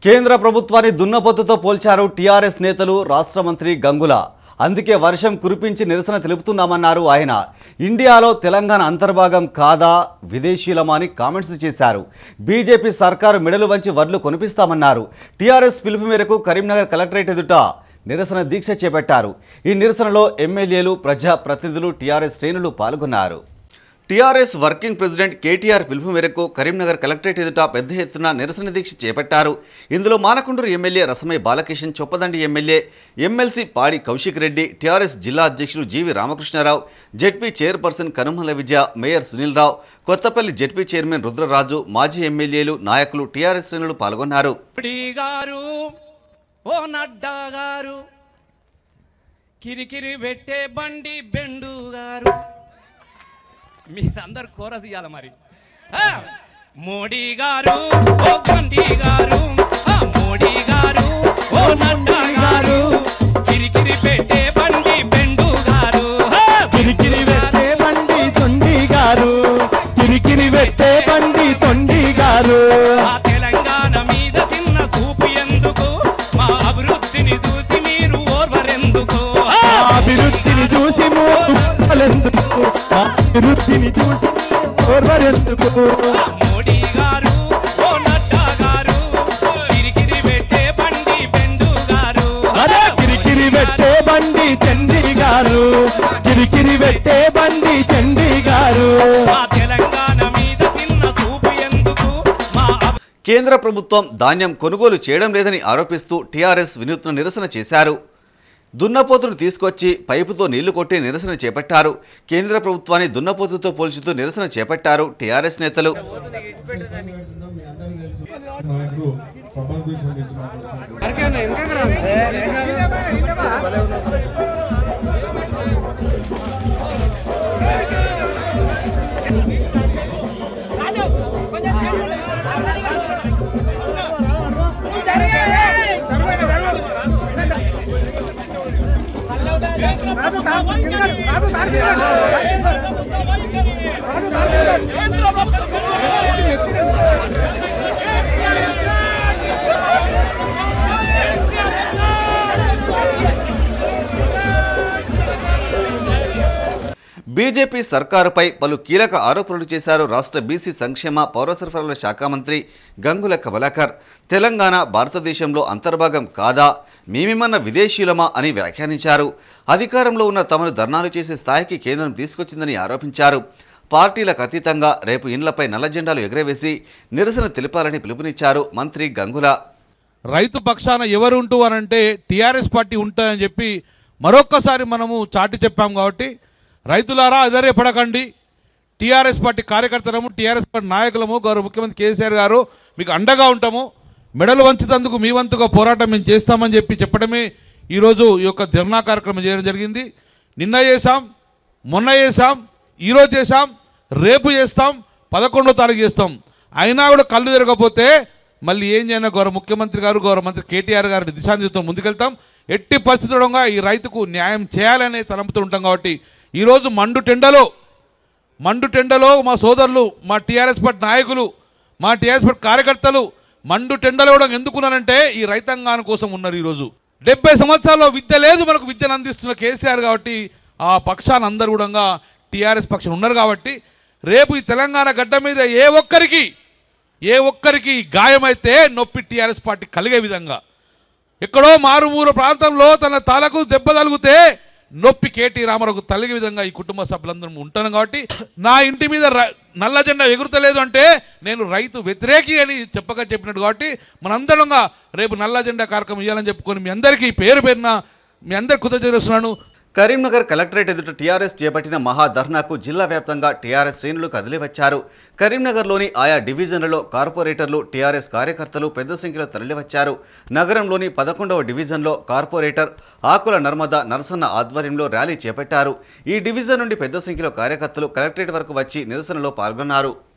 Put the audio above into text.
కేంద్ర ప్రభుత్వాన్ని దున్నపోతుతో పోల్చారు టీఆర్ఎస్ నేతలు రాష్ట్ర మంత్రి గంగుల అందుకే వర్షం కురిపించి నిరసన తెలుపుతున్నామన్నారు ఆయన ఇండియాలో తెలంగాణ అంతర్భాగం కాదా విదేశీయులమా అని కామెంట్స్ చేశారు బీజేపీ సర్కారు మెడలు వంచి వడ్లు కొనిపిస్తామన్నారు టీఆర్ఎస్ పిలుపు మేరకు కరీంనగర్ కలెక్టరేట్ ఎదుట నిరసన దీక్ష చేపట్టారు ఈ నిరసనలో ఎమ్మెల్యేలు ప్రజా ప్రతినిధులు టీఆర్ఎస్ శ్రేణులు పాల్గొన్నారు టీఆర్ఎస్ వర్కింగ్ ప్రెసిడెంట్ కేటీఆర్ పిలుపు మేరకు కరీంనగర్ కలెక్టరేట్ ఎదుట పెద్ద ఎత్తున నిరసన దీక్ష చేపట్టారు ఇందులో Manakondur MLA Rasamayi Balakishan Choppadandi MLA MLC Padi Kaushik Reddy TRS జిల్లా అధ్యక్షులు GV Ramakrishna Rao ZP chairperson Kanumalla Vijaya mayor Sunil Rao Kothapalli ZP chairman Rudraraju మాజీ ఎమ్మెల్యేలు నాయకులు టీఆర్ఎస్ శ్రేణులు పాల్గొన్నారు మోడీ గారు ఓ నడ్డా గారు కిరికిరి పెట్టే బండి బెండు గారు మీరందరు కోరస్ ఇవ్వాలి మరి ఆ, మోడీ గారు ఓ బండి గారు ఆ, మోడీ గారు ఓ నడ్డా గారు కిరికిరి పెట్టే బండి బెండు గారు ఆ, కిరికిరి పెట్టే బండి తొండి గారు కిరికిరి పెట్టే బండి తొండి గారు మా తెలంగాణ మీద చిన్న చూపు ఎందుకు మా అభివృద్ధిని చూసి మీరు ఓర్వరెందుకు ఆ! ఆ అభివృద్ధిని చూసి మూలెందుకు అభివృద్ధిని చూసి ఓర్వరెందుకు మోడీ గారు ఓ నడ్డా గారు కిరికిరి పెట్టే బండి బెండు గారు అదే కిరికిరి పెట్టే బండి చండి గారు కిరికిరి పెట్టే బండి చండి గారు మా తెలంగాణ మీద చిన్న చూపు ఎందుకు మా అభి- కేంద్ర ప్రభుత్వం ధాన్యం కొనుగోలు చేయడం లేదని ఆరోపిస్తూ టీఆర్ఎస్ వినూత్న నిరసన చేశారు దున్నపోతును తీసుకొచ్చి పైపుతో నీళ్లు కొట్టి నిరసన చేపట్టారు కేంద్ర ప్రభుత్వాన్ని దున్నపోతుతో పోల్చుతూ నిరసన చేపట్టారు టీఆర్ఎస్ నేతలు నాకు సభాధ్యక్షులు ఇచ్చినటువంటి బీజేపీ సర్కారుపై పలు కీలక ఆరోపణలు చేశారు రాష్ట్ర బీసీ సంక్షేమ పౌర సరఫరాల శాఖ మంత్రి గంగుల కమలాకర్ తెలంగాణ భారతదేశంలో అంతర్భాగం కాదా మేమేమన్న విదేశీయులమా అని వ్యాఖ్యానించారు అధికారంలో ఉన్న తమను ధర్నాలు చేసే స్థాయికి కేంద్రం తీసుకొచ్చిందని ఆరోపించారు పార్టీలకు అతీతంగా రేపు ఇండ్లపై నల్ల జెండాలు ఎగరవేసి నిరసన తెలిపాలని పిలుపునిచ్చారు మంత్రి గంగుల రైతు పక్షాన ఎవరు ఉంటూ అనంటే టీఆర్ఎస్ పార్టీ ఉంటుందని చెప్పి మరొక్కసారి మనము చాటి చెప్పాం కాబట్టి రైతులారా అదరేపడకండి టీఆర్ఎస్ పార్టీ కార్యకర్తలము టీఆర్ఎస్ పార్టీ నాయకులము గౌరవ ముఖ్యమంత్రి కేసీఆర్ గారు మీకు అండగా ఉంటాము మెడలు వంచుతందుకు మీ వంతుగా పోరాటం మేము చేస్తామని చెప్పి చెప్పడమే ఈరోజు ఈ యొక్క ధర్నా కార్యక్రమం చేయడం జరిగింది నిన్న చేశాం మొన్న చేశాం ఈరోజు చేశాం రేపు చేస్తాం పదకొండో తారీఖు చేస్తాం అయినా కూడా కళ్ళు తిరగకపోతే మళ్ళీ ఏం చేయను గౌరవ ముఖ్యమంత్రి గారు గౌరవ మంత్రి కేటీఆర్ గారి దిశానిర్దేశంతో ముందుకెళ్తాం ఎట్టి పరిస్థితుల్లో ఈ రైతుకు న్యాయం చేయాలనే తలంపుతూ ఉంటాం కాబట్టి ఈరోజు మండు టెండలో మండు టెండలో మా సోదరులు మా టీఆర్ఎస్ పార్టీ నాయకులు మా టీఆర్ఎస్ పార్టీ కార్యకర్తలు మండు టెండలో కూడా ఎందుకున్నారంటే ఈ రైతాంగాన్ని కోసం ఉన్నారు ఈరోజు డెబ్బై సంవత్సరాల్లో విద్య లేదు మనకు విద్యను అందిస్తున్న కేసీఆర్ కాబట్టి ఆ పక్షాన్ని అందరూ కూడా టీఆర్ఎస్ పక్షం ఉన్నారు కాబట్టి రేపు ఈ తెలంగాణ గడ్డ మీద ఏ ఒక్కరికి ఏ ఒక్కరికి గాయమైతే నొప్పి టీఆర్ఎస్ పార్టీ కలిగే విధంగా ఎక్కడో మారుమూల ప్రాంతంలో తన తలకు దెబ్బ తగిలితే నొప్పి కేటీ రామారావుకు తలిగే విధంగా ఈ కుటుంబ సభ్యులందరూ ఉంటాను కాబట్టి నా ఇంటి మీద ర- నల్ల జెండా ఎగురుతలేదు అంటే నేను రైతు వ్యతిరేకి అని చెప్పక చెప్పినట్టు కాబట్టి మనందరంగా రేపు నల్ల జెండా కార్యక్రమం ఇవ్వాలని చెప్పుకొని మీ అందరికీ పేరు పేరున మీ అందరికి కృతజ్ఞతలు కరీంనగర్ కలెక్టరేట్ ఎదుట టీఆర్ఎస్ చేపట్టిన మహాధర్నాకు జిల్లా వ్యాప్తంగా టీఆర్ఎస్ శ్రేణులు కదిలివచ్చారు కరీంనగర్లోని ఆయా డివిజన్లలో కార్పొరేటర్లు టీఆర్ఎస్ కార్యకర్తలు పెద్ద సంఖ్యలో తరలివచ్చారు నగరంలోని పదకొండవ డివిజన్లో కార్పొరేటర్ ఆకుల నర్మద నరసన్న ఆధ్వర్యంలో ర్యాలీ చేపట్టారు ఈ డివిజన్ నుండి పెద్ద సంఖ్యలో కార్యకర్తలు కలెక్టరేట్ వరకు వచ్చి నిరసనలో పాల్గొన్నారు